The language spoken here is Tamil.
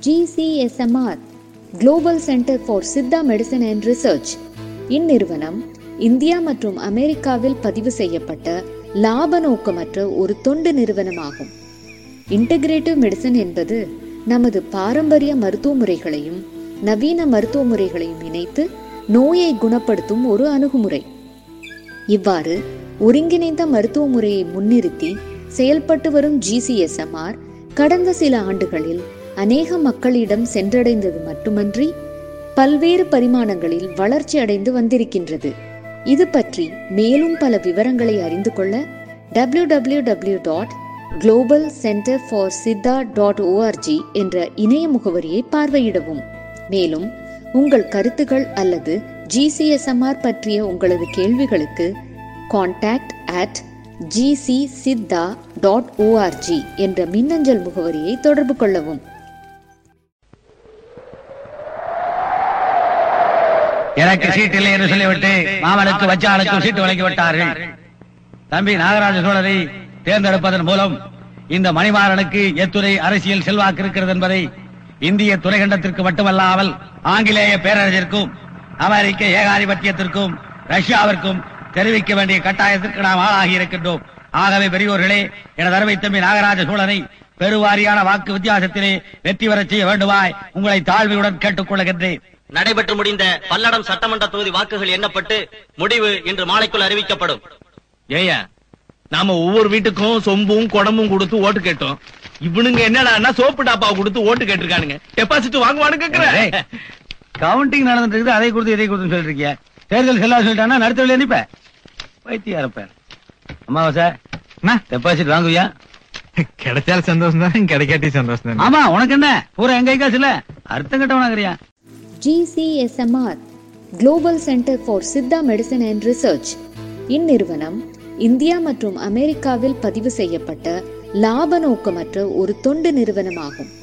GCSMR global centre for Siddha medicine and research இந்நிறுவனம் இந்தியா மற்றும் அமெரிக்காவில் பதிவு செய்யப்பட்ட லாப நோக்கமற்ற ஒரு தொண்டு நிறுவனமாகும் இன்டகிரேட்டிவ் மெடிசன் என்பது நமது பாரம்பரிய மருத்துவ முறைகளையும் நவீன மருத்துவ முறைகளையும் இணைத்து நோயை குணப்படுத்தும் ஒரு அணுகுமுறை இவ்வாறு ஒருங்கிணைந்த மருத்துவ முறையை முன்னிறுத்தி செயல்பட்டு வரும் ஜிசிஎஸ்எம்ஆர் கடந்த சில ஆண்டுகளில் அநேக மக்களிடம் சென்றடைந்தது மட்டுமன்றி பல்வேறு பரிமாணங்களில் வளர்ச்சி அடைந்து வந்திருக்கின்றது இது பற்றி மேலும் பல விவரங்களை அறிந்து கொள்ள W W W dot global centre for Siddha dot ORG என்ற இணைய முகவரியை பார்வையிடவும் மேலும் உங்கள் கருத்துகள் அல்லது ஜிசிஎஸ்எம்ஆர் பற்றிய உங்களது கேள்விகளுக்கு contact at GC Siddha dot ORG என்ற மின்னஞ்சல் முகவரியை தொடர்பு கொள்ளவும் எனக்கு சீட் இல்லை என்று சொல்லிவிட்டு மாமனுக்கு வச்சானுக்கும் சீட்டு வழங்கி விட்டார்கள் தம்பி நாகராஜ சோழரை தேர்ந்தெடுப்பதன் மூலம் இந்த மணிமாறனுக்கு எத்துறை அரசியல் செல்வாக்கு இருக்கிறது என்பதை இந்திய துறைகண்டத்திற்கு மட்டுமல்லாமல் ஆங்கிலேய பேரரசிற்கும் அமெரிக்க ஏகாதிபத்தியத்திற்கும் ரஷ்யாவிற்கும் தெரிவிக்க வேண்டிய கட்டாயத்திற்கு நாம் ஆளாகி இருக்கின்றோம் ஆகவே பெரியோர்களே எனது அருமை தம்பி நாகராஜ சோழனை பெருவாரியான வாக்கு வித்தியாசத்திலே வெற்றி பெறச் செய்ய வேண்டுமாய் உங்களை தாழ்மையுடன் கேட்டுக் கொள்கின்றேன் நடைபெற்று முடிந்த பல்லடம் சட்டமன்ற தொகுதி வாக்குகள் எண்ணப்பட்டு முடிவு இன்று மாலைக்குள் அறிவிக்கப்படும் ஏயா நாம ஒவ்வொரு வீட்டுக்கும் சொம்பும் குடமும் கொடுத்து ஓட்டு கேட்டோம் இவனுங்க என்னடான்னா சோப்பு டாப்பாவை கொடுத்து ஓட்டு கேட்டிருக்கானுங்க டெபாசிட் வாங்குவானு கேக்குறேன் கவுண்டிங் நடந்துட்டு இருக்குது அதை கொடுத்து இதை கொடுத்து சொல்லிட்டு இருக்கிய தேர்தல் செல்லா சொல்லிட்டானா நடத்தவில்லை நிப்ப வைத்தியார பேர் அம்மாவாசை டெபாசிட் வாங்குவியா கிடைச்சாலும் சந்தோஷம் தான் கிடைக்காட்டி சந்தோஷம் தான் ஆமா உனக்கு என்ன பூரா எங்க காசு இல்ல அர்த்தம் கட்டவனாகிறியா GCSMR global centre for Siddha medicine and research இந்நிறுவனம் இந்தியா மற்றும் அமெரிக்காவில் பதிவு செய்யப்பட்ட லாப நோக்கமற்ற ஒரு தொண்டு நிறுவனமாகும்